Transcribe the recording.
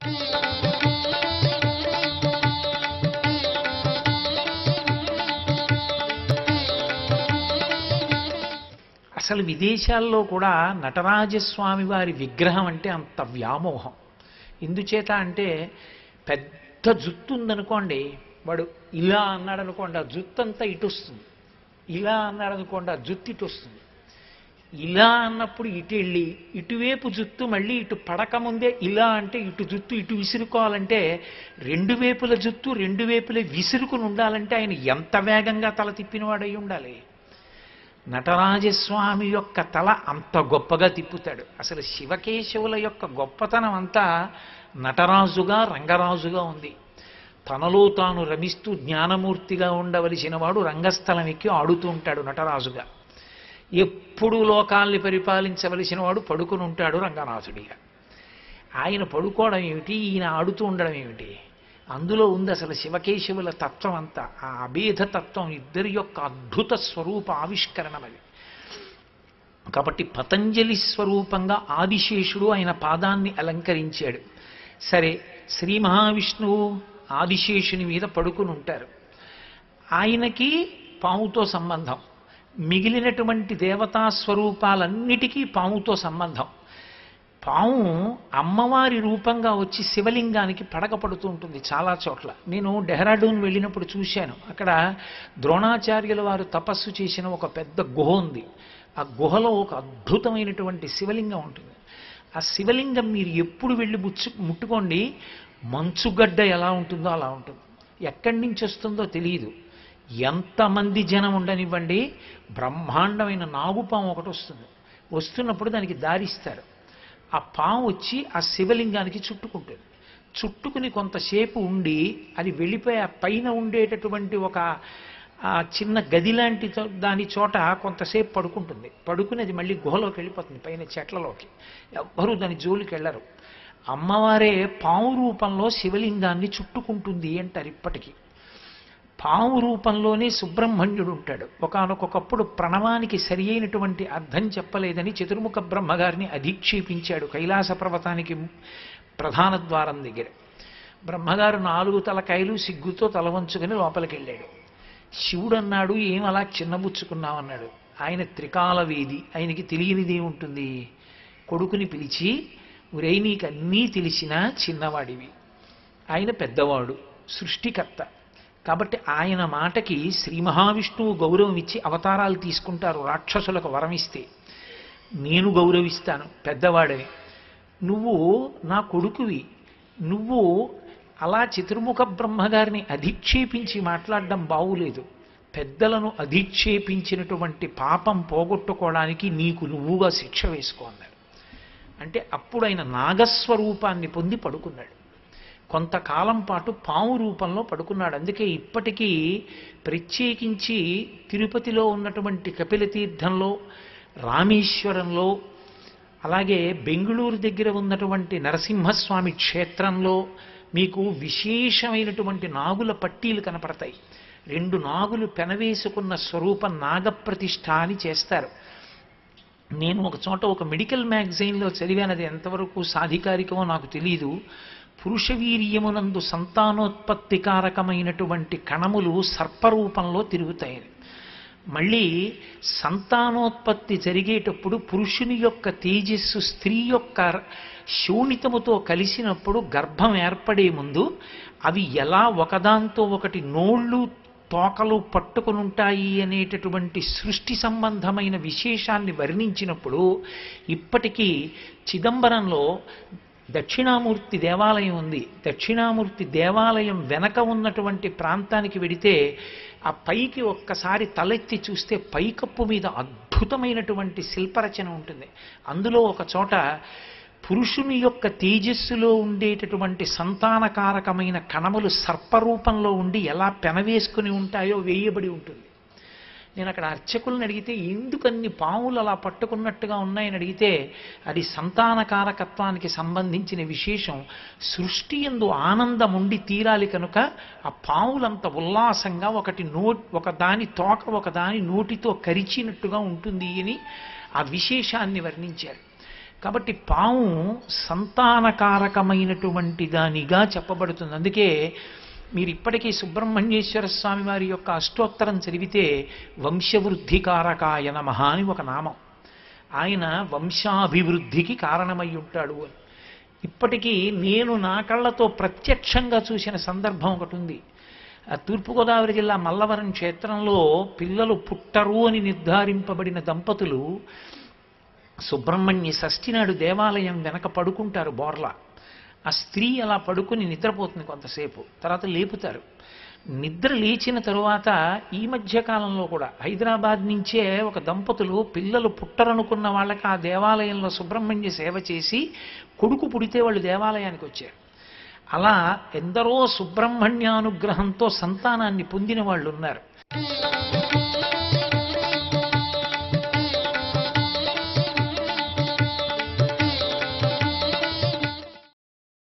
అసలు విదేశాల్లో కూడా నటరాజస్వామి వారి విగ్రహం అంటే అంత వ్యామోహం ఎందుచేత అంటే పెద్ద జుత్తు ఉందనుకోండి వాడు ఇలా అన్నాడు అనుకోండి ఆ జుత్తు అంతా ఇటు వస్తుంది ఇలా అన్నాడు అనుకోండి ఆ జుత్తు ఇటు వస్తుంది ఇలా అన్నప్పుడు ఇటు వెళ్ళి ఇటువైపు జుత్తు మళ్ళీ ఇటు పడక ముందే ఇలా అంటే ఇటు జుత్తు ఇటు విసురుకోవాలంటే రెండు వైపుల జుత్తు రెండు వైపులే విసురుకుని ఉండాలంటే ఆయన ఎంత వేగంగా తల తిప్పినవాడై ఉండాలి నటరాజస్వామి యొక్క తల అంత గొప్పగా తిప్పుతాడు అసలు శివకేశవుల యొక్క గొప్పతనం అంతా నటరాజుగా రంగరాజుగా ఉంది తనలో తాను రమిస్తూ జ్ఞానమూర్తిగా ఉండవలసిన వాడు రంగస్థలం ఎక్కి ఆడుతూ ఉంటాడు నటరాజుగా ఎప్పుడు లోకాల్ని పరిపాలించవలసిన వాడు పడుకుని ఉంటాడు రంగనాథుడిగా ఆయన పడుకోవడం ఏమిటి ఈయన ఆడుతూ ఉండడం ఏమిటి అందులో ఉంది అసలు శివకేశవుల తత్వం అంతా ఆ అభేద తత్వం ఇద్దరి యొక్క అద్భుత స్వరూప ఆవిష్కరణం అది కాబట్టి పతంజలి స్వరూపంగా ఆదిశేషుడు ఆయన పాదాన్ని అలంకరించాడు సరే శ్రీ మహావిష్ణువు ఆదిశేషుని మీద పడుకుని ఉంటారు ఆయనకి పాముతో సంబంధం మిగిలినటువంటి దేవతా స్వరూపాలన్నిటికీ పాముతో సంబంధం పాము అమ్మవారి రూపంగా వచ్చి శివలింగానికి పడక పడుతూ ఉంటుంది చాలా చోట్ల నేను డెహ్రాడూన్ వెళ్ళినప్పుడు చూశాను అక్కడ ద్రోణాచార్యుల వారు తపస్సు చేసిన ఒక పెద్ద గుహ ఉంది ఆ గుహలో ఒక అద్భుతమైనటువంటి శివలింగం ఉంటుంది ఆ శివలింగం మీరు ఎప్పుడు వెళ్ళి ముచ్చు ముట్టుకోండి మంచుగడ్డ ఎలా ఉంటుందో అలా ఉంటుంది ఎక్కడి నుంచి వస్తుందో తెలియదు ఎంతమంది జనం ఉండనివ్వండి బ్రహ్మాండమైన నాగుపాము ఒకటి వస్తుంది వస్తున్నప్పుడు దానికి దారిస్తారు ఆ పాము వచ్చి ఆ శివలింగానికి చుట్టుకుంటుంది చుట్టుకుని కొంతసేపు ఉండి అది వెళ్ళిపోయి ఆ పైన ఉండేటటువంటి ఒక ఆ చిన్న గది లాంటి చో- దాని చోట కొంతసేపు పడుకుంటుంది పడుకుని అది మళ్ళీ గుహలోకి వెళ్ళిపోతుంది పైన చెట్లలోకి ఎవ్వరూ దాని జోలికి వెళ్ళరు అమ్మవారే పాము రూపంలో శివలింగాన్ని చుట్టుకుంటుంది అంటారు ఇప్పటికీ పాము రూపంలోనే సుబ్రహ్మణ్యుడు ఉంటాడు ఒకానొకప్పుడు ప్రణవానికి సరి అయినటువంటి అర్థం చెప్పలేదని చతుర్ముఖ బ్రహ్మగారిని అధీక్షేపించాడు కైలాస పర్వతానికి ప్రధాన ద్వారం దగ్గర బ్రహ్మగారు నాలుగు తలకాయలు సిగ్గుతో తల వంచుకొని లోపలికి వెళ్ళాడు శివుడు అన్నాడు ఏం అలా చిన్నబుచ్చుకున్నావన్నాడు ఆయన త్రికాల వేది ఆయనకి తెలియనిది ఉంటుంది కొడుకుని పిలిచి ఉరై నీకు అన్నీ తెలిసినా చిన్నవాడివి ఆయన పెద్దవాడు సృష్టికర్త కాబట్టి ఆయన మాటకి శ్రీ మహావిష్ణువు గౌరవం ఇచ్చి అవతారాలు తీసుకుంటారు రాక్షసులకు వరం ఇస్తే నేను గౌరవిస్తాను పెద్దవాడని నువ్వు నా కొడుకువి నువ్వు అలా చతుర్ముఖ బ్రహ్మగారిని అధిక్షేపించి మాట్లాడడం బావులేదు పెద్దలను అధిక్షేపించినటువంటి పాపం పోగొట్టుకోవడానికి నీకు నువ్వుగా శిక్ష వేసుకో అన్నాడు అంటే అప్పుడు ఆయన నాగస్వరూపాన్ని పొంది పడుకున్నాడు కొంతకాలం పాటు పాము రూపంలో పడుకున్నాడు అందుకే ఇప్పటికీ ప్రత్యేకించి తిరుపతిలో ఉన్నటువంటి కపిలతీర్థంలో రామేశ్వరంలో అలాగే బెంగుళూరు దగ్గర ఉన్నటువంటి నరసింహస్వామి క్షేత్రంలో మీకు విశేషమైనటువంటి నాగుల పట్టీలు కనపడతాయి రెండు నాగులు పెనవేసుకున్న స్వరూపం నాగప్రతిష్ఠ అని చేస్తారు నేను ఒక చోట ఒక మెడికల్ మ్యాగజైన్లో చదివాను అది ఎంతవరకు సాధికారికమో నాకు తెలియదు పురుష వీర్యమునందు సంతానోత్పత్తికారకమైనటువంటి కణములు సర్పరూపంలో తిరుగుతాయి మళ్ళీ సంతానోత్పత్తి జరిగేటప్పుడు పురుషుని యొక్క తేజస్సు స్త్రీ యొక్క శోణితముతో కలిసినప్పుడు గర్భం ఏర్పడే ముందు అవి ఎలా ఒకదాంతో ఒకటి నోళ్ళు తోకలు పట్టుకుని ఉంటాయి అనేటటువంటి సృష్టి సంబంధమైన విశేషాన్ని వర్ణించినప్పుడు ఇప్పటికీ చిదంబరంలో దక్షిణామూర్తి దేవాలయం ఉంది దక్షిణామూర్తి దేవాలయం వెనక ఉన్నటువంటి ప్రాంతానికి వెడితే ఆ పైకి ఒక్కసారి తలెత్తి చూస్తే పైకప్పు మీద అద్భుతమైనటువంటి శిల్పరచన ఉంటుంది అందులో ఒక చోట పురుషుని యొక్క తేజస్సులో ఉండేటటువంటి సంతానకారకమైన కణములు సర్పరూపంలో ఉండి ఎలా పెనవేసుకుని ఉంటాయో వేయబడి ఉంటుంది నేను అక్కడ అర్చకులను అడిగితే ఎందుకు అన్ని పాములు అలా పట్టుకున్నట్టుగా ఉన్నాయని అడిగితే అది సంతానకారకత్వానికి సంబంధించిన విశేషం సృష్టి ఎందు ఆనందం ఉండి తీరాలి కనుక ఆ పాములంత ఉల్లాసంగా ఒకటి నో ఒక దాని తోక ఒక దాని నోటితో కరిచినట్టుగా ఉంటుంది అని ఆ విశేషాన్ని వర్ణించారు కాబట్టి పాము సంతానకారకమైనటువంటి దానిగా చెప్పబడుతుంది అందుకే మీరు ఇప్పటికీ సుబ్రహ్మణ్యేశ్వర స్వామి వారి యొక్క అష్టోత్తరం చదివితే వంశవృద్ధికారకాయ నమః అని ఒక నామం ఆయన వంశాభివృద్ధికి కారణమై ఉంటాడు అని ఇప్పటికీ నేను నా కళ్ళతో ప్రత్యక్షంగా చూసిన సందర్భం ఒకటి ఉంది ఆ తూర్పుగోదావరి జిల్లా మల్లవరం క్షేత్రంలో పిల్లలు పుట్టరు అని నిర్ధారింపబడిన దంపతులు సుబ్రహ్మణ్య షష్ఠి నాడు దేవాలయం వెనక పడుకుంటారు బోర్ల ఆ స్త్రీ అలా పడుకుని నిద్రపోతుంది కొంతసేపు తర్వాత లేపుతారు నిద్ర లేచిన తరువాత ఈ మధ్య కాలంలో కూడా హైదరాబాద్ నుంచే ఒక దంపతులు పిల్లలు పుట్టరనుకున్న వాళ్ళకి ఆ దేవాలయంలో సుబ్రహ్మణ్య సేవ చేసి కొడుకు పుడితే వాళ్ళు దేవాలయానికి వచ్చారు అలా ఎందరో సుబ్రహ్మణ్యానుగ్రహంతో సంతానాన్ని పొందిన వాళ్ళు ఉన్నారు